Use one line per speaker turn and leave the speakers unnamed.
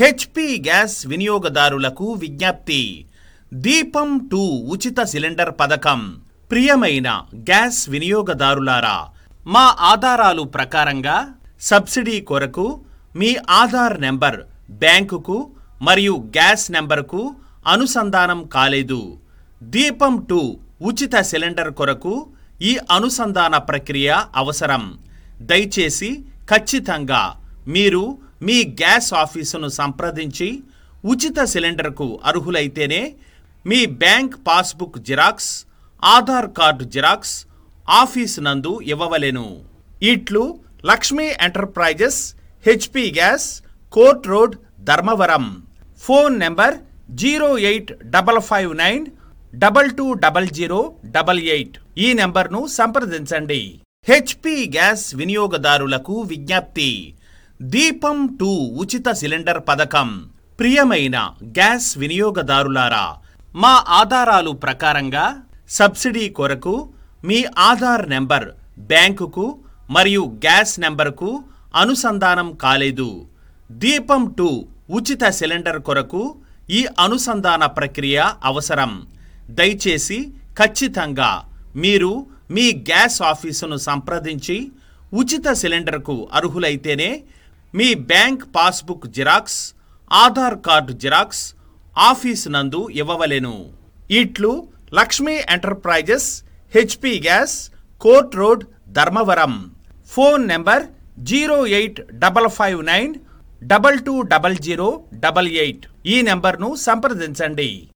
HP gas వినియోగదారులకు విజ్ఞప్తి దీపం టూ ఉచిత సిలిండర్ పథకం ప్రియమైన గ్యాస్ వినియోగదారులారా మా ఆధారాలు ప్రకారంగా సబ్సిడీ కొరకు మీ ఆధార్ నెంబర్ బ్యాంకుకు మరియు గ్యాస్ నెంబర్కు అనుసంధానం కాలేదు దీపం టూ ఉచిత సిలిండర్ కొరకు ఈ అనుసంధాన ప్రక్రియ అవసరం దయచేసి ఖచ్చితంగా మీరు మీ గ్యాస్ ఆఫీసును సంప్రదించి ఉచిత సిలిండర్కు అర్హులైతేనే మీ bank passbook xerox Aadhaar card xerox office నందు ఇవ్వవలెను ఇట్లు Lakshmi enterprises HP gas court road Dharmavaram phone number zero eight double five nine double two double zero double eight ఈ నెంబర్ను సంప్రదించండి హెచ్పి గ్యాస్ వినియోగదారులకు విజ్ఞప్తి దీపం టూ ఉచిత సిలిండర్ పథకం ప్రియమైన గ్యాస్ వినియోగదారులారా మా ఆధారాలు ప్రకారంగా సబ్సిడీ కొరకు మీ ఆధార్ నెంబర్ బ్యాంకుకు మరియు గ్యాస్ నెంబర్కు అనుసంధానం కాలేదు దీపం టూ ఉచిత సిలిండర్ కొరకు ఈ అనుసంధాన ప్రక్రియ అవసరం దయచేసి ఖచ్చితంగా మీరు మీ గ్యాస్ ఆఫీసును సంప్రదించి ఉచిత సిలిండర్కు అర్హులైతేనే మీ bank passbook xerox Aadhaar card xerox office నందు ఇవ్వవలెను ఇట్లు Lakshmi enterprises HP gas court road Dharmavaram phone number zero eight double five nine double two double zero double eight ఈ నెంబర్ను సంప్రదించండి